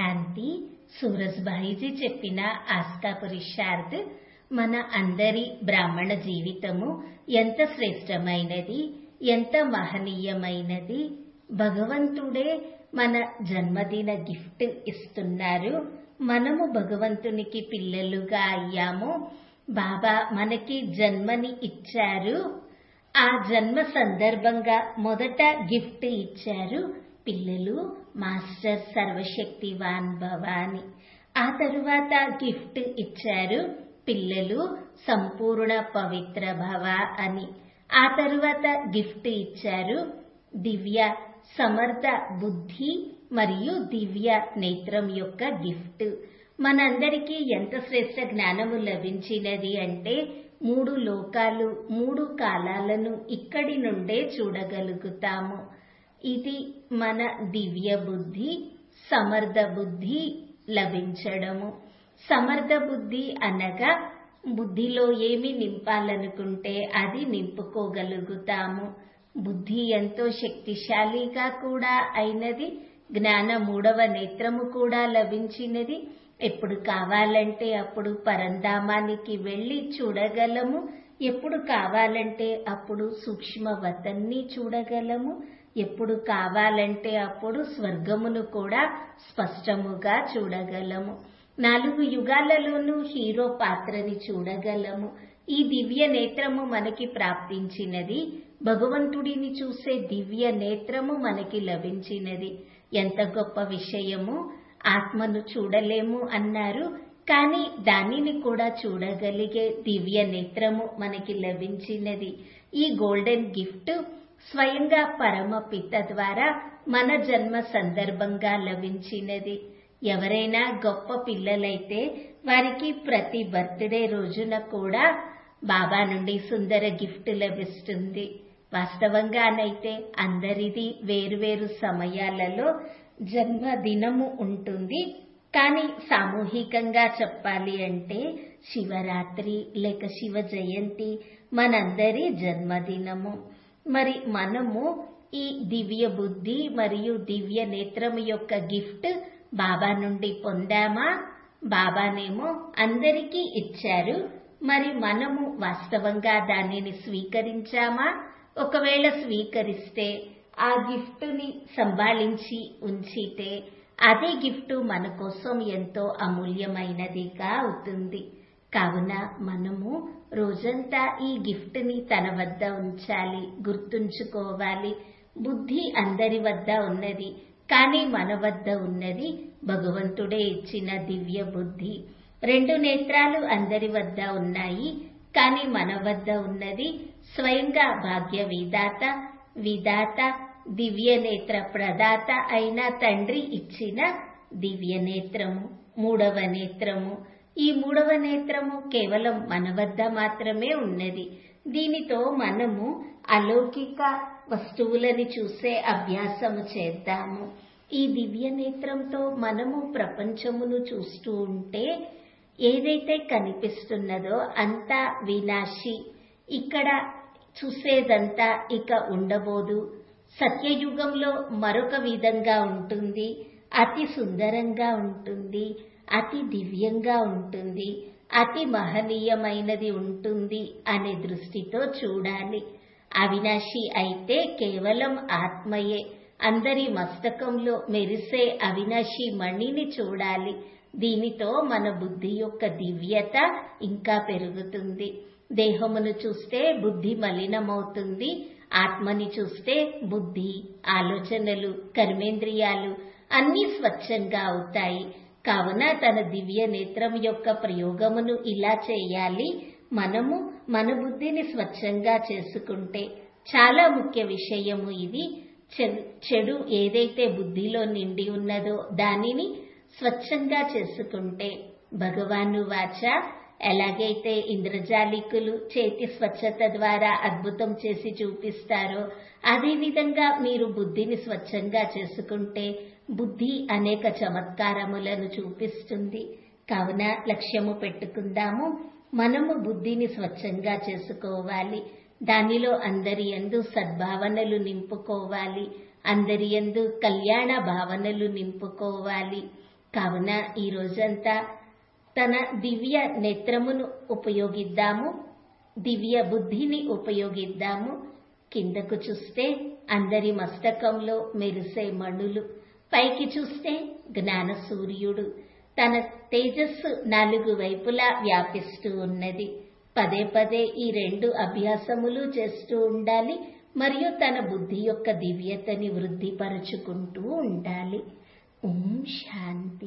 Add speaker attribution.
Speaker 1: శాంతి సూరజ్భాయిజీ చెప్పిన ఆస్కా పురుషార్థ్ మన అందరి బ్రాహ్మణ జీవితము ఎంత శ్రేష్టమైనది ఎంత మహనీయమైనది భగవంతుడే మన జన్మదిన గిఫ్ట్ ఇస్తున్నారు మనము భగవంతునికి పిల్లలుగా అయ్యాము బాబా మనకి జన్మని ఇచ్చారు ఆ జన్మ సందర్భంగా మొదట గిఫ్ట్ ఇచ్చారు పిల్లలు మాస్టర్ సర్వశక్తివాన్ భవాని ఆ తరువాత గిఫ్ట్ ఇచ్చారు పిల్లలు సంపూర్ణ పవిత్ర భవ అని ఆ తరువాత గిఫ్ట్ ఇచ్చారు దివ్య సమర్థ బుద్ధి మరియు దివ్య నేత్రం యొక్క గిఫ్ట్ మనందరికీ ఎంత శ్రేష్ట జ్ఞానము లభించినది అంటే మూడు లోకాలు మూడు కాలాలను ఇక్కడి నుండే చూడగలుగుతాము ఇది మన దివ్య బుద్ధి సమర్థ బుద్ధి లభించడము సమర్థ బుద్ధి అనగా బుద్ధిలో ఏమి నింపాలనుకుంటే అది నింపుకోగలుగుతాము బుద్ధి ఎంతో శక్తిశాలిగా కూడా అయినది జ్ఞాన మూడవ నేత్రము కూడా లభించినది ఎప్పుడు కావాలంటే అప్పుడు పరంధామానికి వెళ్లి చూడగలము ఎప్పుడు కావాలంటే అప్పుడు సూక్ష్మవతన్ని చూడగలము ఎప్పుడు కావాలంటే అప్పుడు స్వర్గమును కూడా స్పష్టముగా చూడగలము నాలుగు యుగాలలోనూ హీరో పాత్రని చూడగలము ఈ దివ్య నేత్రము మనకి ప్రాప్తించినది భగవంతుడిని చూసే దివ్య నేత్రము మనకి లభించినది ఎంత గొప్ప విషయము ఆత్మను చూడలేము అన్నారు కానీ దానిని కూడా చూడగలిగే దివ్య నేత్రము మనకి లభించినది ఈ గోల్డెన్ గిఫ్ట్ స్వయంగా పరమపిత ద్వారా మన జన్మ సందర్భంగా లభించినది ఎవరైనా గొప్ప పిల్లలైతే వారికి ప్రతి బర్త్డే రోజున కూడా బాబా నుండి సుందర గిఫ్ట్ లభిస్తుంది వాస్తవంగానైతే అందరిది వేరువేరు సమయాలలో జన్మదినము ఉంటుంది కానీ సామూహికంగా చెప్పాలి అంటే శివరాత్రి లేక శివ జయంతి మనందరి జన్మదినము మరి మనము ఈ దివ్య బుద్ధి మరియు దివ్య నేత్రము యొక్క గిఫ్ట్ బాబా నుండి పొందామా బాబానేమో అందరికీ ఇచ్చారు మరి మనము వాస్తవంగా దానిని స్వీకరించామా ఒకవేళ స్వీకరిస్తే ఆ గిఫ్ట్ని సంభాళించి ఉంచితే అదే గిఫ్ట్ మన కోసం ఎంతో అమూల్యమైనదిగా అవుతుంది కావున మనము రోజంతా ఈ గిఫ్ట్ని తన వద్ద ఉంచాలి గుర్తుంచుకోవాలి బుద్ధి అందరి వద్ద ఉన్నది కానీ మన వద్ద ఉన్నది భగవంతుడే ఇచ్చిన దివ్య బుద్ధి రెండు నేత్రాలు అందరి వద్ద ఉన్నాయి కానీ మన వద్ద ఉన్నది స్వయంగా భాగ్య విధాత విధాత దివ్య నేత్ర ప్రదాత అయిన తండ్రి ఇచ్చిన దివ్య నేత్రము మూడవ నేత్రము ఈ మూడవ నేత్రము కేవలం మన వద్ద మాత్రమే ఉన్నది దీనితో మనము అలౌకిక వస్తువులని చూసే అభ్యాసము చేద్దాము ఈ దివ్య నేత్రంతో మనము ప్రపంచమును చూస్తూ ఉంటే ఏదైతే కనిపిస్తున్నదో అంతా వినాశి ఇక్కడ చూసేదంతా ఇక ఉండబోదు సత్యయుగంలో మరొక విధంగా ఉంటుంది అతి సుందరంగా ఉంటుంది అతి దివ్యంగా ఉంటుంది అతి మహనీయమైనది ఉంటుంది అనే దృష్టితో చూడాలి అవినాశి అయితే కేవలం ఆత్మయే అందరి మస్తకంలో మెరిసే అవినాశి మణిని చూడాలి దీనితో మన బుద్ధి యొక్క దివ్యత ఇంకా పెరుగుతుంది దేహమును చూస్తే బుద్ధి మలినమవుతుంది ఆత్మని చూస్తే బుద్ధి ఆలోచనలు కర్మేంద్రియాలు అన్ని స్వచ్ఛంగా అవుతాయి కావున తన దివ్య నేత్రం యొక్క ప్రయోగమును ఇలా చేయాలి మనము మన బుద్ధిని స్వచ్ఛంగా చేసుకుంటే చాలా ముఖ్య విషయము ఇది చెడు ఏదైతే బుద్ధిలో నిండి ఉన్నదో దానిని స్వచ్ఛంగా చేసుకుంటే భగవాను వాచ ఎలాగైతే ఇంద్రజాలికులు చేతి స్వచ్ఛత ద్వారా అద్భుతం చేసి చూపిస్తారో అదేవిధంగా మీరు బుద్ధిని స్వచ్ఛంగా చేసుకుంటే బుద్ధి అనేక చమత్కారములను చూపిస్తుంది కావున లక్ష్యము పెట్టుకుందాము మనము బుద్ధిని స్వచ్ఛంగా చేసుకోవాలి దానిలో అందరి యందు సద్భావనలు నింపుకోవాలి అందరి యందు కళ్యాణ భావనలు నింపుకోవాలి కావున ఈ రోజంతా తన దివ్య నేత్రమును ఉపయోగిద్దాము దివ్య బుద్ధిని ఉపయోగిద్దాము కిందకు చూస్తే అందరి మస్తకంలో మెరిసే మణులు పైకి చూస్తే జ్ఞాన సూర్యుడు తన తేజస్సు నాలుగు వైపులా వ్యాపిస్తూ ఉన్నది పదే పదే ఈ రెండు అభ్యాసములు చేస్తూ ఉండాలి మరియు తన బుద్ధి యొక్క దివ్యతని వృద్ధిపరచుకుంటూ ఉండాలి ఓం శాంతి